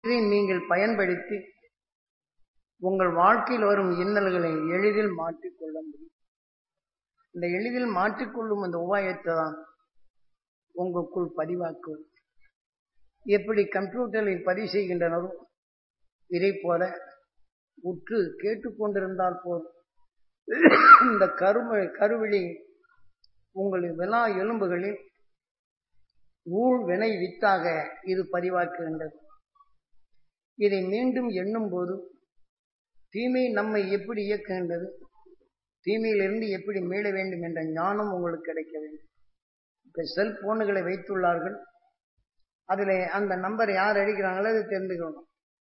இதை நீங்கள் பயன்படுத்தி உங்கள் வாழ்க்கையில் வரும் இன்னல்களை எளிதில் மாற்றிக்கொள்ள முடியும் இந்த எளிதில் மாற்றிக்கொள்ளும் அந்த உபாயத்தை தான் உங்களுக்குள் பதிவாக்குவது எப்படி கம்ப்யூட்டரில் பதிவு செய்கின்றனரோ இதை போல உற்று கேட்டுக்கொண்டிருந்தால் போதும் இந்த கரும கருவிழி உங்கள் விழா எலும்புகளில் ஊழ் வினை வித்தாக இது பதிவாக்குகின்றது இதை மீண்டும் எண்ணும் போது தீமை நம்மை எப்படி இயக்குகின்றது தீமையிலிருந்து எப்படி மீள வேண்டும் என்ற ஞானம் உங்களுக்கு கிடைக்க வேண்டும் இப்ப செல்போனுகளை வைத்துள்ளார்கள் அதில் அந்த நம்பர் யார் அடிக்கிறாங்களோ அதை தெரிந்துக்கணும்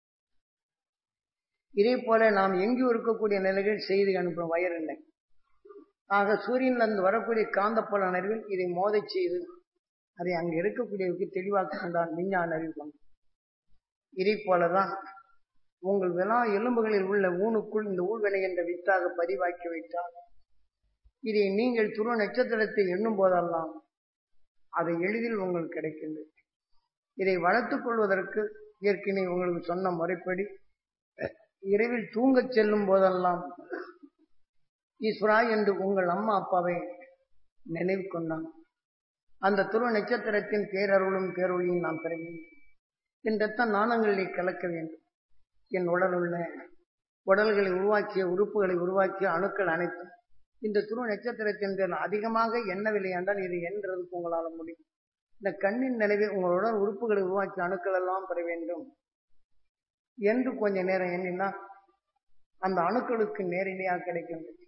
இதே போல நாம் எங்கேயும் இருக்கக்கூடிய நிலைகள் செய்தி அனுப்பும் வயரில்லை ஆக சூரியனிலிருந்து வரக்கூடிய காந்தப்புல அறிவில் இதை மோதை செய்து அதை அங்கு இருக்கக்கூடியவருக்கு தெளிவாக்குகின்றான் விஞ்ஞான அறிவு கொண்டு இதை போலதான் உங்கள் விழா எலும்புகளில் உள்ள ஊனுக்குள் இந்த ஊழ்வினை என்ற வித்தாக பதிவாக்கி வைத்தால் இதை நீங்கள் துருவ நட்சத்திரத்தை எண்ணும் போதெல்லாம் அது எளிதில் உங்களுக்கு கிடைக்கின்றது இதை வளர்த்துக் கொள்வதற்கு ஏற்கனவே உங்களுக்கு சொன்ன முறைப்படி இரவில் தூங்கச் செல்லும் போதெல்லாம் ஈஸ்வரா என்று உங்கள் அம்மா அப்பாவை நினைவு கொண்டான் அந்த துருவ நட்சத்திரத்தின் பேரருளும் பேரொழியும் நாம் பெற வேண்டும் என் ரத்த நாணங்களை கலக்க வேண்டும் என் உடல் உள்ள உடல்களை உருவாக்கிய உறுப்புகளை உருவாக்கிய அணுக்கள் அனைத்தும் இந்த துருவ நட்சத்திரத்தின் பேர் அதிகமாக எண்ணவில்லை என்றால் இது என்றதுக்கு உங்களால் முடியும் இந்த கண்ணின் நினைவை உங்களோட உறுப்புகளை உருவாக்கிய அணுக்கள் எல்லாம் பெற வேண்டும் என்று கொஞ்ச நேரம் எண்ணினா அந்த அணுக்களுக்கு நேரடியாக கிடைக்கின்றது